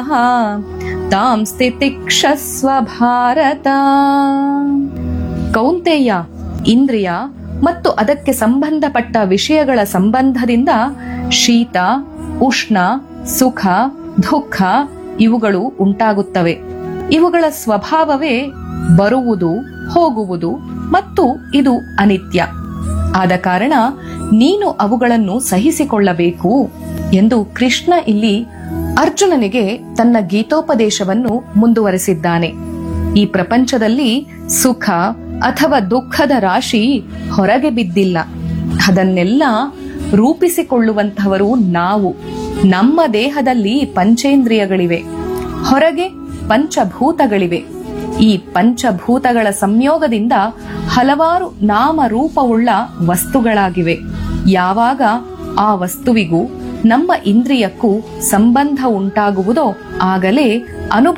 ತಾಂ ಸ್ಥಿತಿಕ್ಷಸ್ವ ಭಾರತ ಕೌಂತೆಯ ಇಂದ್ರಿಯ ಮತ್ತು ಅದಕ್ಕೆ ಸಂಬಂಧಪಟ್ಟ ವಿಷಯಗಳ ಸಂಬಂಧದಿಂದ ಶೀತ ಉಷ್ಣ ಸುಖ ದುಃಖ ಇವುಗಳು ಉಂಟಾಗುತ್ತವೆ ಇವುಗಳ ಸ್ವಭಾವವೇ ಬರುವುದು ಹೋಗುವುದು ಮತ್ತು ಇದು ಅನಿತ್ಯ ಆದ ಕಾರಣ ನೀನು ಅವುಗಳನ್ನು ಸಹಿಸಿಕೊಳ್ಳಬೇಕು ಎಂದು ಕೃಷ್ಣ ಇಲ್ಲಿ ಅರ್ಜುನನಿಗೆ ತನ್ನ ಗೀತೋಪದೇಶವನ್ನು ಮುಂದುವರೆಸಿದ್ದಾನೆ ಈ ಪ್ರಪಂಚದಲ್ಲಿ ಸುಖ ಅಥವಾ ದುಃಖದ ರಾಶಿ ಹೊರಗೆ ಬಿದ್ದಿಲ್ಲ ಅದನ್ನೆಲ್ಲ ರೂಪಿಸಿಕೊಳ್ಳುವಂತಹವರು ನಾವು ನಮ್ಮ ದೇಹದಲ್ಲಿ ಪಂಚೇಂದ್ರಿಯಗಳಿವೆ ಹೊರಗೆ ಪಂಚಭೂತಗಳಿವೆ ಈ ಪಂಚಭೂತಗಳ ಸಂಯೋಗದಿಂದ ಹಲವಾರು ನಾಮರೂಪವುಳ್ಳ ವಸ್ತುಗಳಾಗಿವೆ ಯಾವಾಗ ಆ ವಸ್ತುವಿಗೂ ನಮ್ಮ ಇಂದ್ರಿಯಕ್ಕೂ ಸಂಬಂಧ ಉಂಟಾಗುವುದೋ ಆಗಲೇ ಅನುಭವ